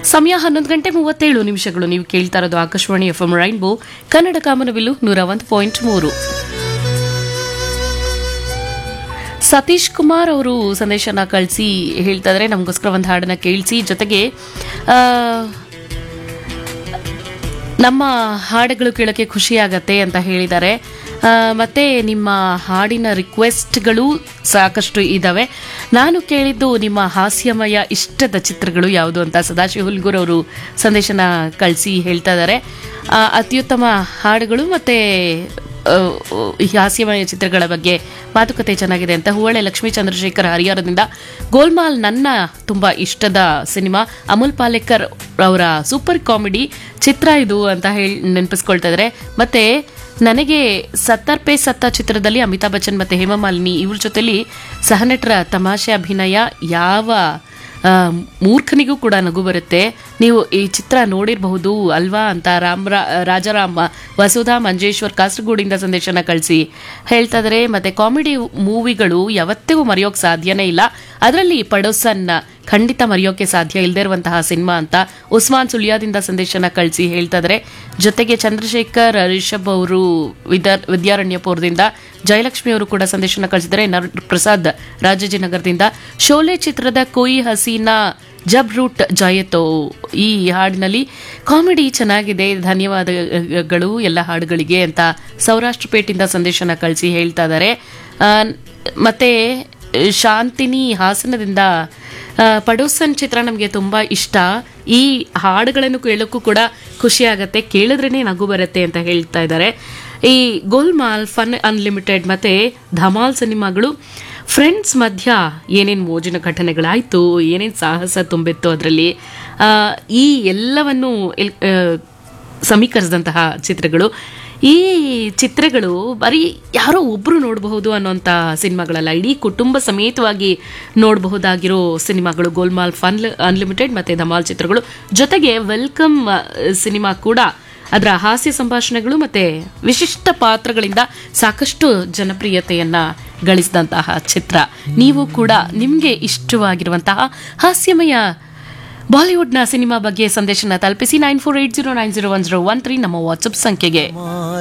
ಸಮಯ ಹನ್ನೊಂದು ಗಂಟೆ ಮೂವತ್ತೇಳು ನಿಮಿಷಗಳು ನೀವು ಕೇಳ್ತಾ ಇರೋದು Akashvani F M rainbow Kannada Kamanabillu ನೂರ ಒಂದು ಪಾಯಿಂಟ್ ಮೂರು ಸತೀಶ್ ಕುಮಾರ್ ಅವರು ಸಂದೇಶನ ಕಳಿಸಿ ಹೇಳ್ತಾ ಇದ್ರೆ ನಮಗೋಸ್ಕರ ಒಂದು ಹಾಡನ್ನ ಕೇಳಿಸಿ ಜೊತೆಗೆ ಆ, ನಮ್ಮ ಹಾಡುಗಳು ಕೇಳೋಕ್ಕೆ ಖುಷಿ ಆಗತ್ತೆ ಅಂತ ಹೇಳಿದ್ದಾರೆ ಆ, ಮತ್ತೆ ನಿಮ್ಮ ಹಾಡಿನ ರಿಕ್ವೆಸ್ಟ್ಗಳು ಸಾಕಷ್ಟು ಇದ್ದಾವೆ ನಾನು ಕೇಳಿದ್ದು ನಿಮ್ಮ ಹಾಸ್ಯಮಯ ಇಷ್ಟದ ಚಿತ್ರಗಳು ಯಾವುದು ಅಂತ ಸದಾಶಿವ ಹುಲ್ಗೂರ್ ಅವರು ಸಂದೇಶನ ಕಳಿಸಿ ಹೇಳ್ತಾ ಇದ್ದಾರೆ ಆ, ಅತ್ಯುತ್ತಮ ಹಾಡುಗಳು ಮತ್ತೆ ಆ, ಈ ಹಾಸ್ಯಮಯ ಚಿತ್ರಗಳ ಬಗ್ಗೆ ಮಾತುಕತೆ ಚೆನ್ನಾಗಿದೆ ಅಂತ ಹೂವಳೆ ಲಕ್ಷ್ಮೀ ಚಂದ್ರಶೇಖರ್ ಹರಿಹರದಿಂದ ಗೋಲ್ಮಾಲ್ ನನ್ನ ತುಂಬಾ ಇಷ್ಟದ ಸಿನಿಮಾ ಅಮುಲ್ ಪಾಲೇಕರ್ ಅವರ ಸೂಪರ್ ಕಾಮಿಡಿ ಚಿತ್ರ ಇದು ಅಂತ ಹೇಳಿ ನೆನಪಿಸ್ಕೊಳ್ತಾ ಇದ್ದಾರೆ ಮತ್ತೆ ನನಗೆ ಸತ್ತರ್ ಪೇ ಸತ್ತ ಚಿತ್ರದಲ್ಲಿ ಅಮಿತಾಬ್ ಬಚ್ಚನ್ ಮತ್ತೆ ಹೇಮಮಾಲಿನಿ ಇವ್ರ ಜೊತೆಲಿ ಸಹನಟರ ತಮಾಷೆ ಅಭಿನಯ ಯಾವ ಆ, ಮೂರ್ಖನಿಗೂ ಕೂಡ ನಗು ಬರುತ್ತೆ ನೀವು ಈ ಚಿತ್ರ ನೋಡಿರಬಹುದು ಅಲ್ವಾ ಅಂತ ರಾಮ್ ರಾಜಾರಾಮ್ ವಸುಧಾ ಮಂಜೇಶ್ವರ್ ಕಾಸರಗೋಡಿಂದ ಸಂದೇಶನ ಕಳಿಸಿ ಹೇಳ್ತಾ ಇದಾರೆ ಮತ್ತೆ ಕಾಮಿಡಿ ಮೂವಿಗಳು ಯಾವತ್ತಿಗೂ ಮರೆಯೋಕೆ ಸಾಧ್ಯನೇ ಇಲ್ಲ ಅದರಲ್ಲಿ ಪಡೋಸನ್ ಖಂಡಿತ ಮರೆಯೋಕೆ ಸಾಧ್ಯ ಇಲ್ಲದೆ ಇರುವಂತಹ ಸಿನಿಮಾ ಅಂತ ಉಸ್ಮಾನ್ ಸುಳ್ಯಾದಿಂದ ಸಂದೇಶನ ಕಳಿಸಿ ಹೇಳ್ತಾ ಇದಾರೆ ಜೊತೆಗೆ ಚಂದ್ರಶೇಖರ್ ರಿಷಬ್ ಅವರು ವಿದ್ಯಾ ವಿದ್ಯಾರಣ್ಯಪುರದಿಂದ ಜಯಲಕ್ಷ್ಮಿ ಅವರು ಕೂಡ ಸಂದೇಶನ ಕಳಿಸಿದ್ದಾರೆ ನರ್ ಪ್ರಸಾದ್ ರಾಜಾಜಿನಗರದಿಂದ ಶೋಲೆ ಚಿತ್ರದ ಕೊಯ್ ಹಸೀನಾ ಜಬ್ ರೂಟ್ ಜಾಯತೋ ಈ ಹಾಡಿನಲ್ಲಿ ಕಾಮಿಡಿ ಚೆನ್ನಾಗಿದೆ ಧನ್ಯವಾದಗಳು ಎಲ್ಲ ಹಾಡುಗಳಿಗೆ ಅಂತ ಸೌರಾಷ್ಟ್ರ ಪೇಟಿಂದ ಸಂದೇಶನ ಕಳಿಸಿ ಹೇಳ್ತಾ ಇದ್ದಾರೆ ಆ, ಮತ್ತೆ ಶಾಂತಿನಿ ಹಾಸನದಿಂದ ಆ, ಪಡೋಸನ್ ಚಿತ್ರ ನಮಗೆ ತುಂಬಾ ಇಷ್ಟ ಈ ಹಾಡುಗಳನ್ನು ಕೇಳೋಕ್ಕೂ ಕೂಡ ಖುಷಿ ಆಗತ್ತೆ ಕೇಳಿದ್ರೇನೆ ನಗು ಬರುತ್ತೆ ಅಂತ ಹೇಳ್ತಾ ಇದ್ದಾರೆ ಈ ಗೋಲ್ಮಾಲ್ ಫನ್ ಅನ್ಲಿಮಿಟೆಡ್ ಮತ್ತೆ ಧಮಾಲ್ ಸಿನಿಮಾಗಳು ಫ್ರೆಂಡ್ಸ್ ಮಧ್ಯ ಏನೇನು ಮೋಜಿನ ಘಟನೆಗಳಾಯ್ತು ಏನೇನು ಸಾಹಸ ತುಂಬಿತ್ತು ಅದರಲ್ಲಿ ಈ ಎಲ್ಲವನ್ನು ಎಲ್- ಆ, ಸಮೀಕರಿಸಿದಂತಹ ಚಿತ್ರಗಳು ಈ ಚಿತ್ರಗಳು ಬರೀ ಯಾರೋ ಒಬ್ರು ನೋಡಬಹುದು ಅನ್ನೋಂಥ ಸಿನಿಮಾಗಳಲ್ಲ ಇಡೀ ಕುಟುಂಬ ಸಮೇತವಾಗಿ ನೋಡಬಹುದಾಗಿರೋ ಸಿನಿಮಾಗಳು ಗೋಲ್ಮಾಲ್ ಫನ್ ಅನ್ಲಿಮಿಟೆಡ್ ಮತ್ತೆ ಧಮಾಲ್ ಚಿತ್ರಗಳು ಜೊತೆಗೆ ವೆಲ್ಕಮ್ ಸಿನಿಮಾ ಕೂಡ ಅದರ ಹಾಸ್ಯ ಸಂಭಾಷಣೆಗಳು ಮತ್ತೆ ವಿಶಿಷ್ಟ ಪಾತ್ರಗಳಿಂದ ಸಾಕಷ್ಟು ಜನಪ್ರಿಯತೆಯನ್ನ ಗಳಿಸಿದಂತಹ ಚಿತ್ರ ನೀವು ಕೂಡ ನಿಮಗೆ ಇಷ್ಟವಾಗಿರುವಂತಹ ಹಾಸ್ಯಮಯ ಬಾಲಿವುಡ್ನ ಸಿನಿಮಾ ಬಗ್ಗೆ ಸಂದೇಶನ ತಲುಪಿಸಿ nine four eight zero nine zero one zero one three ನಮ್ಮ ವಾಟ್ಸಪ್ ಸಂಖ್ಯೆಗೆ